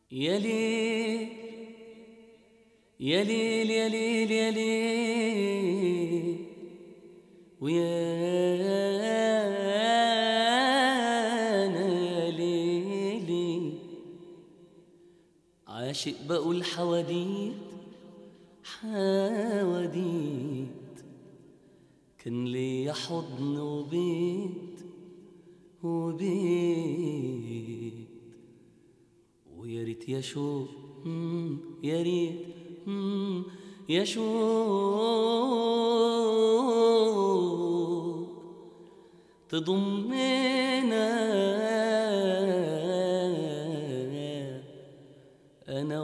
يا ليل يا ليل يا ليل يا ليل ويا أنا يا ليلي عاشق بقول حواديت حواديت كان ليا حضن وبيت وبيت ويا ريت يا شوق مم، يا ريت مم، يا شوق تضمنا انا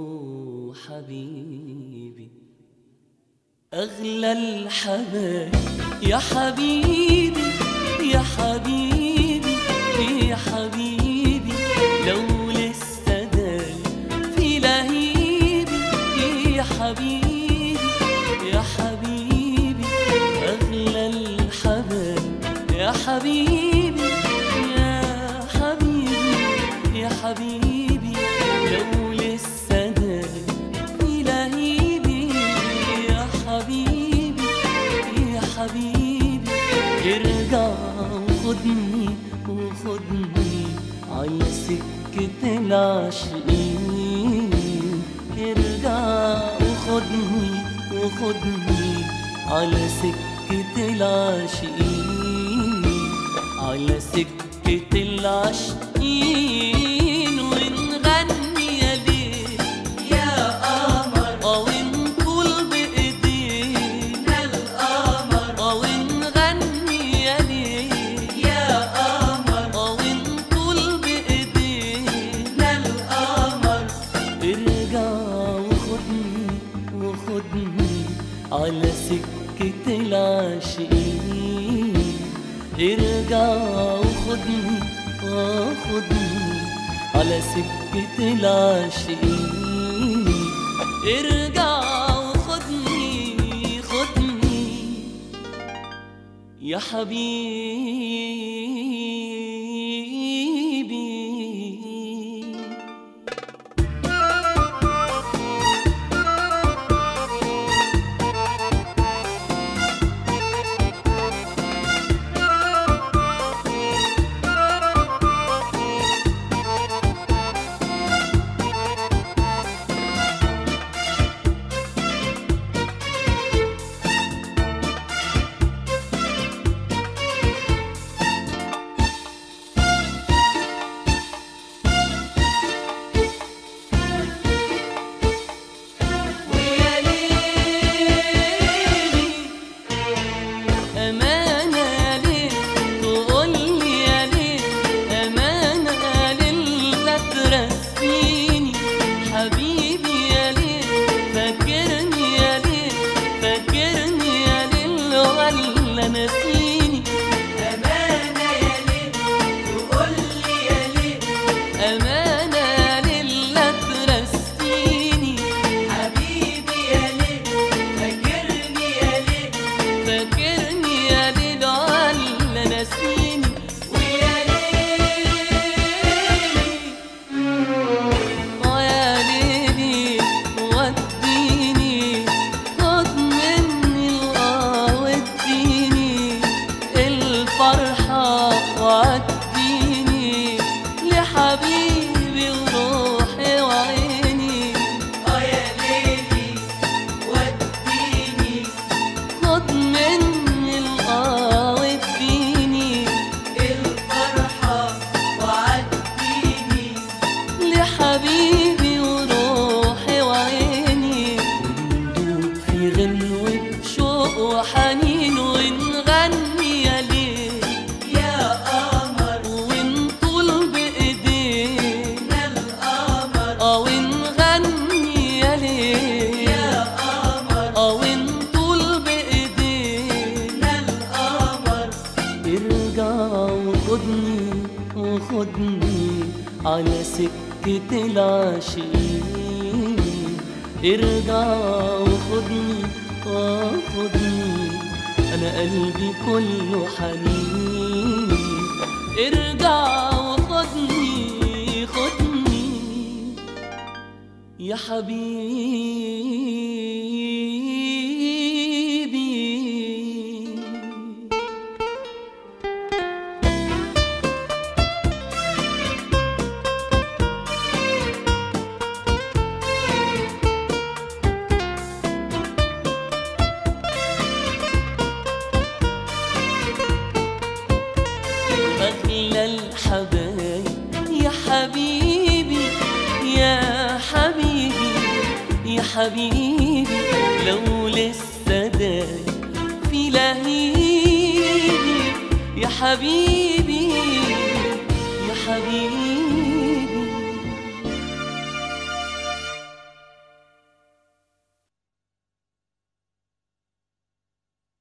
وحبيبي اغلى الحبايب يا حبيبي يا حبيبي يا حبيبي لو لسه داي في لهيبي يا حبيبي يا حبيبي اغلى الحبايب يا حبيبي يا حبيبي يا حبيبي لو لسه داي في لهيبي يا حبيبي يا حبيبي ارجع وخدني وخدني على سكة العاشقين ارجع وخدني وخدني على سكة العاشقين على سكة العاشقين ونغني يا ليل يا قمر أو نقول بإيدينا القمر أو نغني يا ليل يا قمر أو نقول بإيدينا القمر ارجع وخدني وخدني على سكة العاشقين ارجع وخدني وخدني على سكة العاشقين ارجع وخدني خدني يا حبيبي ويا ليلي أمانة يا ليل تقولي يا ليل أمانة يا ليل لا ترسيني حبيبي يا ليل فاكرني يا ليل فاكرني يا ليل ولا نسيني أمانة يا ليل تقولي يا ليل أمانة يا ليل لا ترسيني حبيبي يا ليل فاكرني يا ليل فاكرني يا ليل ولا ناسيني ويا ليلي ويا ليلي وديني خد مني القى وديني الفرحة وعديني لحبيبي وروحي وعيني اه يا ليلي وديني خد مني القى وديني الفرحة وعديني لحبيبي وروحي وعيني وندوب في غنوة شوق وحنين ونغني يا ليل يا قمر ونطول بإيدينا القمر أو نغني يا ليل يا قمر أو نطول بإيدينا القمر ارجع وخدني وخدني على سكة العاشقين ارجع وخدني وخدني انا قلبي كله حنين ارجع وخدني خدني يا حبيبي أغلى الحبايب يا حبيبي يا حبيبي يا حبيبي لو لسه دايب في لهيبي يا حبيبي يا حبيبي